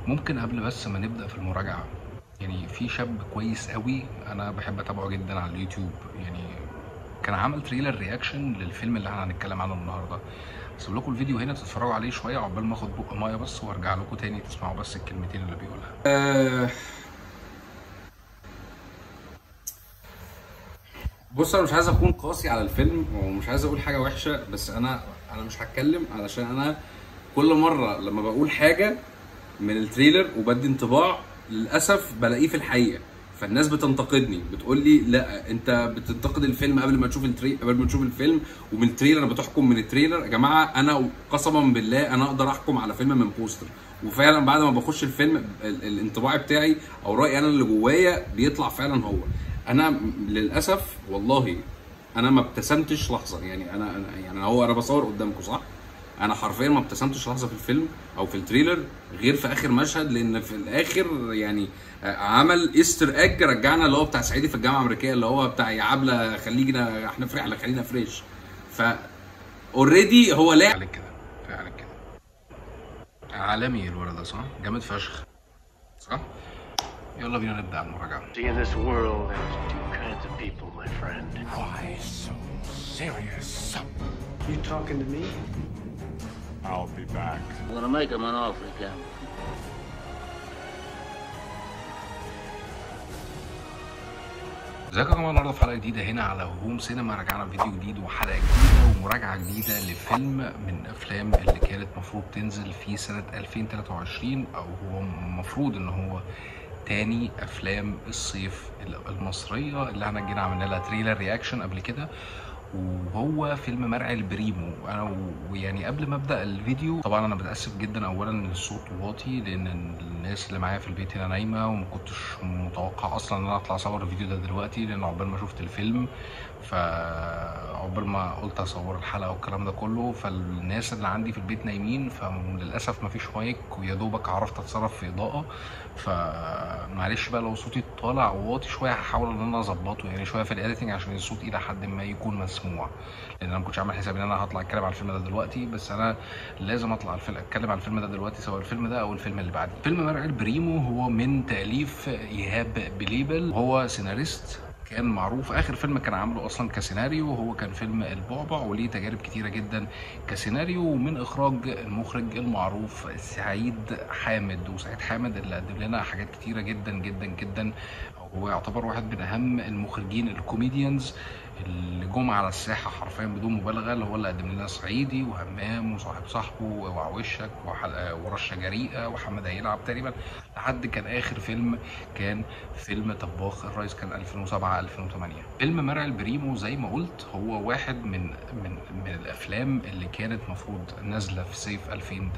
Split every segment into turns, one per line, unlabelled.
ممكن قبل بس ما نبدا في المراجعه يعني في شاب كويس قوي انا بحب اتابعه جدا على اليوتيوب يعني كان عمل تريلر رياكشن للفيلم اللي احنا هنتكلم عنه النهارده هسيب لكم الفيديو هنا تتفرجوا عليه شويه عقبال ما اخد بق ميه بس وارجع لكم تاني تسمعوا بس الكلمتين اللي بيقولها
آه، بص انا مش عايز اكون قاسي على الفيلم ومش عايز اقول حاجه وحشه بس انا انا مش هتكلم علشان انا كل مره لما بقول حاجه من التريلر وبدي انطباع للاسف بلاقيه في الحقيقه فالناس بتنتقدني بتقول لي لا انت بتنتقد الفيلم قبل ما تشوف التري... قبل ما تشوف الفيلم ومن التريلر بتحكم من التريلر يا جماعه انا قسما بالله انا اقدر احكم على فيلم من بوستر وفعلا بعد ما بخش الفيلم ال... الانطباع بتاعي او رايي انا اللي جوايا بيطلع فعلا هو انا م- للاسف والله انا ما ابتسمتش لحظه يعني انا أنا- يعني هو انا بصور قدامكم صح انا حرفيا ما ابتسمتش لحظه في الفيلم او في التريلر غير في اخر مشهد لان في الاخر يعني آه، عمل ايستر ايج رجعنا اللي هو بتاع صعيدي في الجامعه الامريكيه اللي هو بتاع يا عبله خلينا احنا في رحله خلينا فريش ف اوريدي هو لاعب
عليك كده كفايه عليك كده عالمي الولد ده صح جامد فشخ صح يلا بينا نبدا المراجعه
See, in this world, there's two kinds of people, my friend.
Why so serious?
You talking to me?
I'll be back.
I'm gonna make him an offer again.
ازيكم يا جماعه النهارده في حلقه جديده هنا على هوم سينما رجعنا بفيديو جديد وحلقه جديده ومراجعه جديده لفيلم من افلام اللي كانت المفروض تنزل في سنه 2023 او هو المفروض ان هو تاني افلام الصيف المصريه اللي احنا جينا عملنا لها تريلر رياكشن قبل كده وهو فيلم مرعي البريمو انا و- ويعني قبل ما ابدا الفيديو طبعا انا متاسف جدا اولا ان الصوت واطي لان الناس اللي معايا في البيت هنا نايمه وما كنتش متوقع اصلا ان انا اطلع اصور الفيديو ده دلوقتي لان عقبال ما شفت الفيلم فعقبال ما قلت اصور الحلقه والكلام ده كله فالناس اللي عندي في البيت نايمين فللاسف مفيش مايك ويا دوبك عرفت اتصرف في اضاءه فمعلش بقى لو صوتي طالع واطي شويه هحاول ان انا اظبطه يعني شويه في الايديتنج عشان الصوت الى حد ما يكون مسموع لان انا ما كنتش عامل حسابي ان انا هطلع اتكلم على الفيلم ده دلوقتي بس انا لازم اطلع الفيلم اتكلم على الفيلم ده دلوقتي سواء الفيلم ده او الفيلم اللي بعديه فيلم مرعي البريمو هو من تاليف ايهاب بليبل هو سيناريست كان معروف اخر فيلم كان عامله اصلا كسيناريو هو كان فيلم البعبع وليه تجارب كتيره جدا كسيناريو ومن اخراج المخرج المعروف سعيد حامد وسعيد حامد اللي قدم لنا حاجات كتيره جدا جدا جدا هو يعتبر واحد من اهم المخرجين الكوميديانز اللي جم على الساحه حرفيا بدون مبالغه اللي هو اللي قدم لنا صعيدي وهمام وصاحب صاحبه وعوشك وحلقه ورشه جريئه وحمد هيلعب تقريبا لحد كان اخر فيلم كان فيلم طباخ الرئيس كان 2007 2008 فيلم مرعي البريمو زي ما قلت هو واحد من من من الافلام اللي كانت مفروض نازله في صيف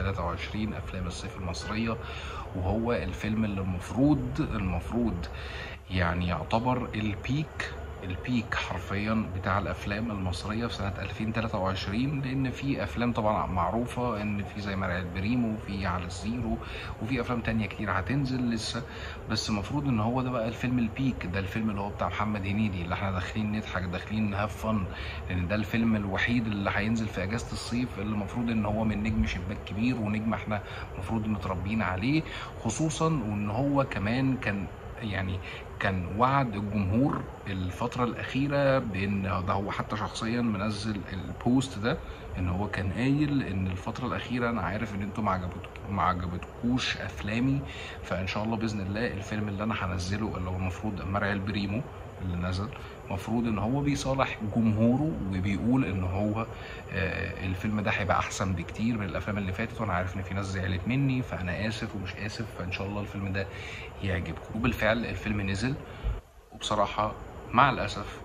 2023 افلام الصيف المصريه وهو الفيلم اللي المفروض المفروض يعني يعتبر البيك البيك حرفيا بتاع الافلام المصريه في سنه 2023 لان في افلام طبعا معروفه ان في زي مرعي البريمو وفي على الزيرو وفي افلام تانية كتير هتنزل لسه بس المفروض ان هو ده بقى الفيلم البيك ده الفيلم اللي هو بتاع محمد هنيدي اللي احنا داخلين نضحك داخلين نهاف فن لان ده الفيلم الوحيد اللي هينزل في اجازه الصيف اللي المفروض ان هو من نجم شباك كبير ونجم احنا المفروض متربيين عليه خصوصا وان هو كمان كان يعني كان وعد الجمهور الفترة الأخيرة بأن ده هو حتى شخصيا منزل البوست ده إن هو كان قايل إن الفترة الأخيرة أنا عارف إن أنتوا ما عجبتك- ما عجبتكوش أفلامي فإن شاء الله بإذن الله الفيلم اللي أنا هنزله اللي هو المفروض مرعي البريمو اللي نزل المفروض ان هو بيصالح جمهوره وبيقول ان هو آه، الفيلم ده هيبقى احسن بكتير من الافلام اللي فاتت وانا عارف ان في ناس زعلت مني فانا اسف ومش اسف فان شاء الله الفيلم ده يعجبكم وبالفعل الفيلم نزل وبصراحه مع الاسف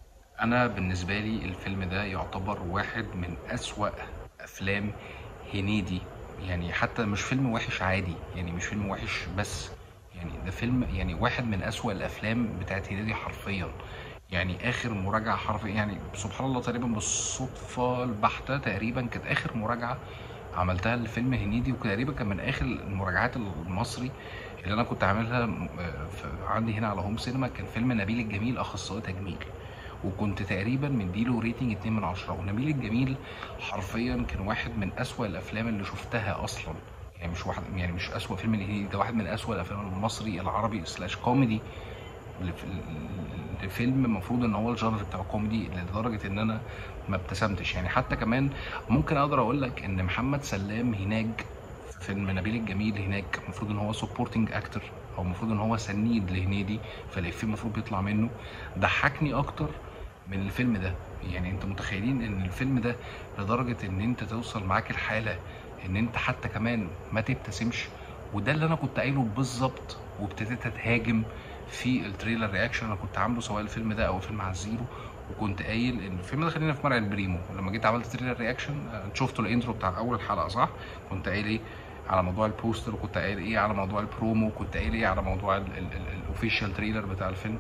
انا بالنسبه لي الفيلم ده يعتبر واحد من اسوأ افلام هنيدي يعني حتى مش فيلم وحش عادي يعني مش فيلم وحش بس يعني ده فيلم يعني واحد من أسوأ الافلام بتاعت هنيدي حرفيا يعني اخر مراجعه حرفيا يعني سبحان الله تقريبا بالصدفه البحته تقريبا كانت اخر مراجعه عملتها لفيلم هنيدي وتقريبا كان من اخر المراجعات المصري اللي انا كنت عاملها آه، في- عندي هنا على هوم سينما كان فيلم نبيل الجميل اخصائي تجميل وكنت تقريبا مديله ريتنج 2 من 10 ونبيل الجميل حرفيا كان واحد من أسوأ الافلام اللي شفتها اصلا يعني مش واحد يعني مش اسوأ فيلم لهنيدي ده واحد من اسوأ الافلام المصري العربي سلاش كوميدي لف- لفيلم المفروض ان هو الجانر بتاع كوميدي لدرجه ان انا ما ابتسمتش يعني حتى كمان ممكن اقدر اقول لك ان محمد سلام هناك في فيلم نبيل الجميل هناك المفروض ان هو سبورتنج اكتر او المفروض ان هو سنيد لهنيدي فالافيه المفروض بيطلع منه ضحكني اكتر من الفيلم ده يعني انت متخيلين ان الفيلم ده لدرجه ان انت توصل معاك الحاله ان انت حتى كمان ما تبتسمش وده اللي انا كنت قايله بالظبط وابتديت اتهاجم في التريلر رياكشن انا كنت عامله سواء الفيلم ده او الفيلم على الزيرو وكنت قايل ان الفيلم ده خلينا في مرعي البريمو لما جيت عملت تريلر رياكشن آه، شفتوا الانترو بتاع اول حلقه صح كنت قايل ايه على موضوع البوستر وكنت قايل ايه على موضوع البرومو وكنت قايل ايه على موضوع الاوفيشال تريلر بتاع الفيلم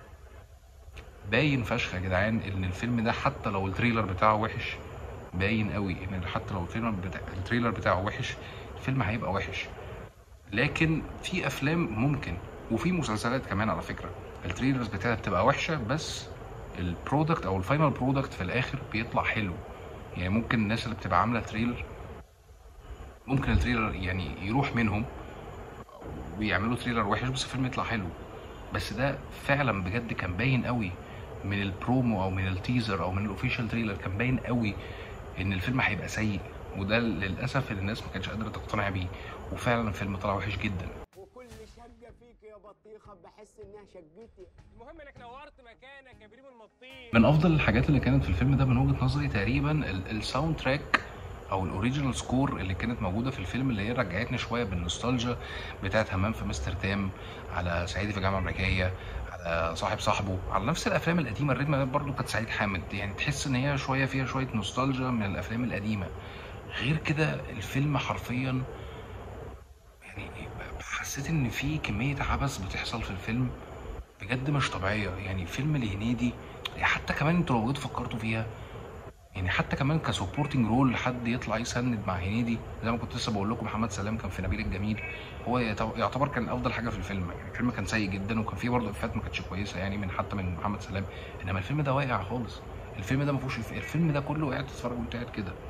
باين فشخ يا جدعان ان الفيلم ده حتى لو التريلر بتاعه وحش باين قوي ان حتى لو التريلر بتاع التريلر بتاعه وحش الفيلم هيبقى وحش لكن في افلام ممكن وفي مسلسلات كمان على فكره التريلرز بتاعتها بتبقى وحشه بس البرودكت او الفاينل برودكت في الاخر بيطلع حلو يعني ممكن الناس اللي بتبقى عامله تريلر ممكن التريلر يعني يروح منهم ويعملوا تريلر وحش بس الفيلم يطلع حلو بس ده فعلا بجد كان باين قوي من البرومو او من التيزر او من الاوفيشال تريلر كان باين قوي ان الفيلم هيبقى سيء وده للاسف اللي الناس ما كانتش قادره تقتنع بيه وفعلا الفيلم طلع وحش جدا
وكل شقة فيك يا بطيخة بحس انها شقتي
المهم انك نورت مكانك يا بريم المطير
من افضل الحاجات اللي كانت في الفيلم ده من وجهه نظري تقريبا ال- الساوند تراك او الاوريجينال سكور اللي كانت موجوده في الفيلم اللي هي رجعتني شويه بالنوستالجيا بتاعت همام في امستردام على صعيدي في الجامعه الامريكيه على صاحب صاحبه على نفس الافلام القديمه الريتم برضو كانت سعيد حامد يعني تحس ان هي شويه فيها شويه نوستالجيا من الافلام القديمه غير كده الفيلم حرفيا يعني حسيت ان في كميه عبث بتحصل في الفيلم بجد مش طبيعيه يعني فيلم لهنيدي حتى كمان انتوا لو جيتوا فكرتوا فيها يعني حتى كمان كسبورتنج رول حد يطلع يسند مع هنيدي زي ما كنت لسه بقول لكم محمد سلام كان في نبيل الجميل هو يعتبر- يعتبر كان افضل حاجه في الفيلم يعني الفيلم كان سيء جدا وكان فيه برضه افات ما كانتش كويسه يعني من حتى من محمد سلام انما الفيلم ده واقع خالص الفيلم ده ما فيهوش إف- الفيلم ده كله قاعد تتفرج وانت قاعد كده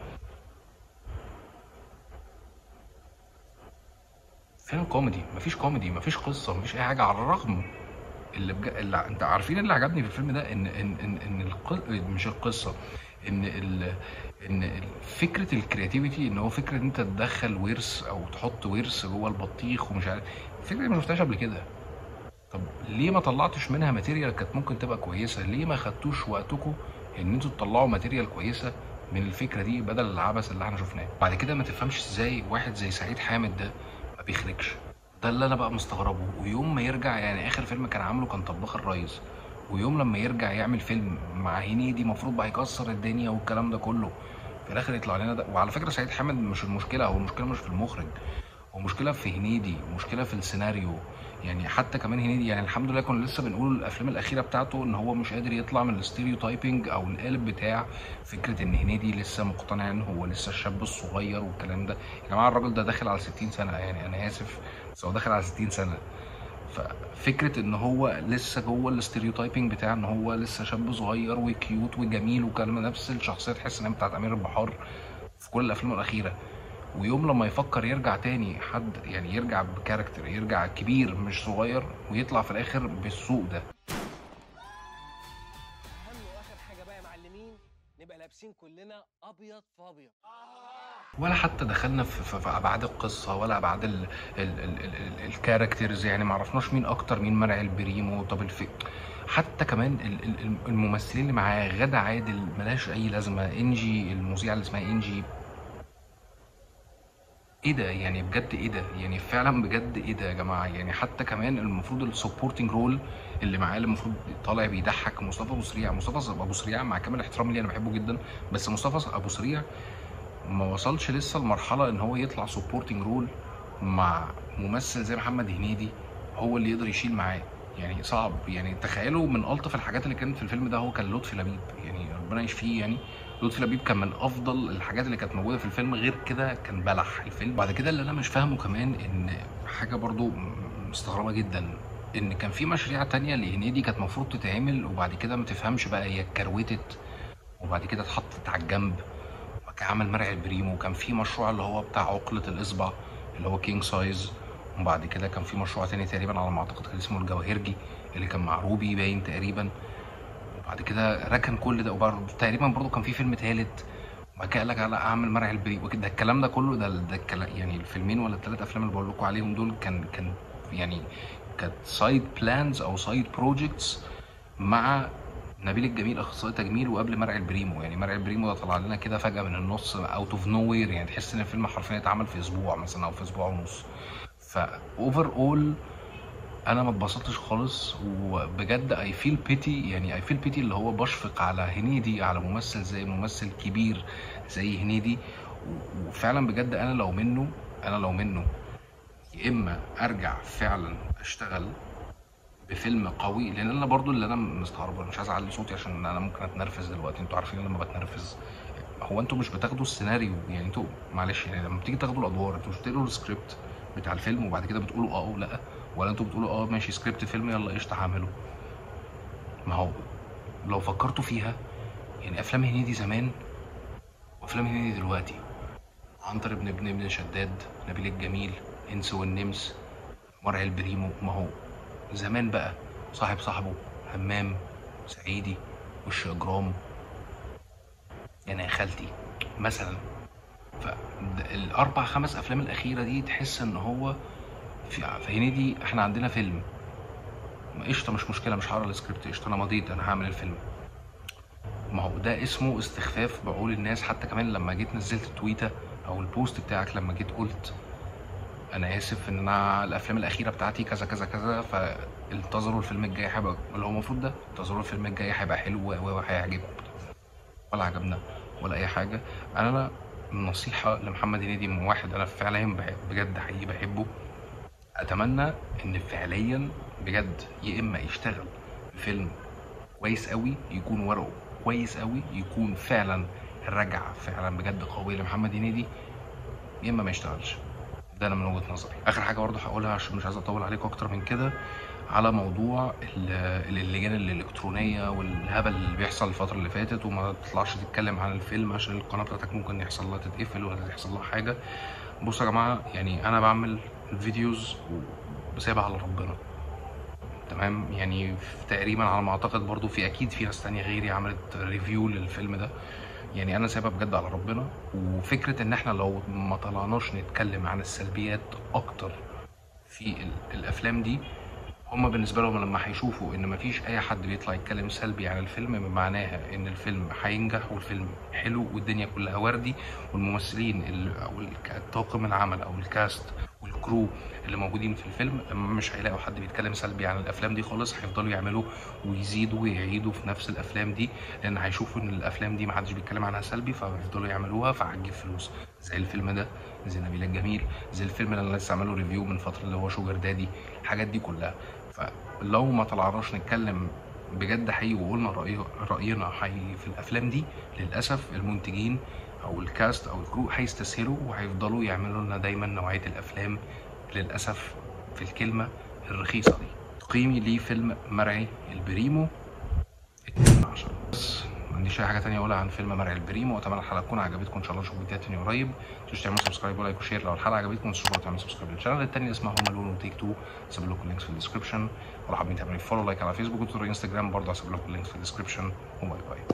فيلم كوميدي مفيش كوميدي مفيش قصه مفيش اي حاجه على الرغم اللي, بج... اللي انت عارفين اللي عجبني في الفيلم ده ان ان ان, إن الق... مش القصه ان ال... ان ال- فكره الكرياتيفيتي ان هو فكره ان انت تدخل ورث او تحط ورث جوه البطيخ ومش عارف الفكره دي ما شفتهاش قبل كده طب ليه ما طلعتش منها ماتيريال كانت ممكن تبقى كويسه ليه ما خدتوش وقتكم ان انتوا تطلعوا ماتيريال كويسه من الفكره دي بدل العبث اللي احنا شفناه بعد كده ما تفهمش ازاي واحد زي سعيد حامد ده ما بيخرجش ده اللي انا بقى مستغربه ويوم ما يرجع يعني اخر فيلم كان عامله كان طباخ الريس ويوم لما يرجع يعمل فيلم مع هنيدي المفروض بقى يكسر الدنيا والكلام ده كله في الاخر يطلع لنا ده وعلى فكره سعيد حامد مش المشكله هو المشكله مش في المخرج هو مشكله في هنيدي مشكله في السيناريو يعني حتى كمان هنيدي يعني الحمد لله كنا لسه بنقول الافلام الاخيره بتاعته ان هو مش قادر يطلع من الستيريو تايبنج او القالب بتاع فكره ان هنيدي لسه مقتنع ان هو لسه الشاب الصغير والكلام ده يا جماعه الراجل ده داخل على 60 سنه يعني انا اسف بس هو داخل على 60 سنه ففكره ان هو لسه جوه الاستيريوتايبنج بتاع ان هو لسه شاب صغير وكيوت وجميل وكلام نفس الشخصيه تحس انها بتاعت امير البحار في كل الافلام الاخيره ويوم لما يفكر يرجع تاني حد يعني يرجع بكاركتر يرجع كبير مش صغير ويطلع في الاخر بالسوق ده
اهم واخر حاجه بقى يا معلمين نبقى لابسين كلنا ابيض في ابيض
ولا حتى دخلنا في, في, في ابعاد القصه ولا ابعاد ال- ال- ال- ال- ال- الكاركترز يعني ما عرفناش مين اكتر مين مرعي البريمو طب الف... حتى كمان ال- ال- ال- الممثلين اللي معاه غادة عادل ملهاش اي لازمه انجي المذيعه اللي اسمها انجي ايه ده يعني بجد ايه ده يعني فعلا بجد ايه ده يا جماعه يعني حتى كمان المفروض السبورتنج رول اللي معاه اللي المفروض طالع بيضحك مصطفى ابو سريع مصطفى ابو سريع مع كامل احترامي ليه انا بحبه جدا بس مصطفى ابو سريع ما وصلش لسه لمرحله ان هو يطلع سبورتنج رول مع ممثل زي محمد هنيدي هو اللي يقدر يشيل معاه يعني صعب يعني تخيلوا من الطف الحاجات اللي كانت في الفيلم ده هو كان لطفي لبيب يعني ربنا يشفيه يعني لطفي لبيب كان من افضل الحاجات اللي كانت موجوده في الفيلم غير كده كان بلح الفيلم بعد كده اللي انا مش فاهمه كمان ان حاجه برضو مستغربه جدا ان كان في مشاريع تانية لهنيدي كانت المفروض تتعمل وبعد كده ما تفهمش بقى هي اتكروتت وبعد كده اتحطت على الجنب وكان عمل مرعي البريمو وكان في مشروع اللي هو بتاع عقلة الإصبع اللي هو كينج سايز وبعد كده كان في مشروع تاني تقريبا على ما اعتقد كان اسمه الجواهرجي اللي كان مع روبي باين تقريبا وبعد كده ركن كل ده وبرضه تقريبا برضه كان في فيلم تالت وبعد كده قال لك على اعمل مرعي البريء وكده ده الكلام ده كله ده ده الكلام يعني الفيلمين ولا الثلاث افلام اللي بقول لكم عليهم دول كان كان يعني كانت سايد بلانز او سايد بروجكتس مع نبيل الجميل اخصائي تجميل وقبل مرعي البريمو يعني مرعي البريمو ده طلع لنا كده فجاه من النص اوت اوف نو وير يعني تحس ان الفيلم حرفيا اتعمل في اسبوع مثلا او في اسبوع ونص فاوفر اول انا ما اتبسطتش خالص وبجد اي فيل بيتي يعني اي فيل بيتي اللي هو بشفق على هنيدي على ممثل زي ممثل كبير زي هنيدي و- وفعلا بجد انا لو منه انا لو منه يا اما ارجع فعلا اشتغل بفيلم قوي لان انا برضو اللي انا مستغرب أنا مش عايز اعلي صوتي عشان انا ممكن اتنرفز دلوقتي انتوا عارفين لما بتنرفز هو انتوا مش بتاخدوا السيناريو يعني انتوا معلش يعني لما بتيجي تاخدوا الادوار انتوا مش بتقروا السكريبت بتاع الفيلم وبعد كده بتقولوا اه او لا ولا انتوا بتقولوا اه ماشي سكريبت فيلم يلا قشطه هعمله ما هو لو فكرتوا فيها يعني افلام هنيدي زمان وافلام هنيدي دلوقتي عنتر ابن ابن ابن شداد نبيل الجميل انس والنمس مرعي البريمو ما هو زمان بقى صاحب صاحبه همام صعيدي وش اجرام يعني يا خالتي مثلا فالاربع خمس افلام الاخيره دي تحس ان هو في في هنيدي احنا عندنا فيلم قشطه مش مشكله مش هقرا السكريبت قشطه انا مضيت انا هعمل الفيلم ما هو ده اسمه استخفاف بعقول الناس حتى كمان لما جيت نزلت التويته او البوست بتاعك لما جيت قلت انا اسف ان انا الافلام الاخيره بتاعتي كذا كذا كذا فانتظروا الفيلم الجاي هيبقى اللي هو المفروض ده انتظروا الفيلم الجاي هيبقى حلو و- و- وهيعجبكم ولا عجبنا ولا اي حاجه انا نصيحه لمحمد هنيدي من واحد انا فعلا بحب بجد حقيقي بحبه اتمنى ان فعليا بجد يا اما يشتغل فيلم كويس قوي يكون ورقه كويس قوي يكون فعلا رجعه فعلا بجد قويه لمحمد هنيدي يا اما ما يشتغلش ده انا من وجهه نظري اخر حاجه برضه هقولها عشان مش عايز اطول عليكم اكتر من كده على موضوع ال- اللجان الالكترونيه والهبل اللي بيحصل الفتره اللي فاتت وما تطلعش تتكلم عن الفيلم عشان القناه بتاعتك ممكن يحصل لها تتقفل ولا يحصل لها حاجه بصوا يا جماعه يعني انا بعمل الفيديوز وبسيبها على ربنا تمام يعني في- تقريبا على ما اعتقد برضو في اكيد في ناس تانية غيري عملت ريفيو للفيلم ده يعني انا سايبها بجد على ربنا وفكره ان احنا لو ما طلعناش نتكلم عن السلبيات اكتر في ال- الافلام دي هما بالنسبه لهم لما هيشوفوا ان مفيش اي حد بيطلع يتكلم سلبي عن الفيلم معناها ان الفيلم هينجح والفيلم حلو والدنيا كلها وردي والممثلين ال- او الك- الطاقم العمل او الكاست والكرو اللي موجودين في الفيلم لما مش هيلاقوا حد بيتكلم سلبي عن الافلام دي خالص هيفضلوا يعملوا ويزيدوا ويعيدوا في نفس الافلام دي لان هيشوفوا ان الافلام دي محدش بيتكلم عنها سلبي فهيفضلوا يعملوها فهتجيب فلوس زي الفيلم ده زي نبيل الجميل زي الفيلم اللي انا لسه عامله ريفيو من فتره اللي هو شوجر دادي الحاجات دي كلها فلو ما طلعناش نتكلم بجد حقيقي وقلنا رأي رأينا حقيقي في الأفلام دي للأسف المنتجين أو الكاست أو الكرو هيستسهلوا وهيفضلوا يعملوا لنا دايما نوعية الأفلام للأسف في الكلمة الرخيصة دي تقييمي لفيلم مرعي البريمو 2 من 10 بس ما عنديش اي حاجه تانية اقولها عن فيلم مرعي البريمو واتمنى الحلقه تكون عجبتكم ان شاء الله نشوف فيديوهات تانية قريب متنسوش تعملوا سبسكرايب ولايك وشير لو الحلقه عجبتكم متنسوش برضه تعملوا سبسكرايب للشانل التاني اسمها هوم الون وتيك تو هسيب لكم اللينكس في الديسكربشن ولو حابين تعملوا فولو لايك على فيسبوك وتويتر وانستجرام برضه هسيب لكم اللينكس في الديسكربشن وباي باي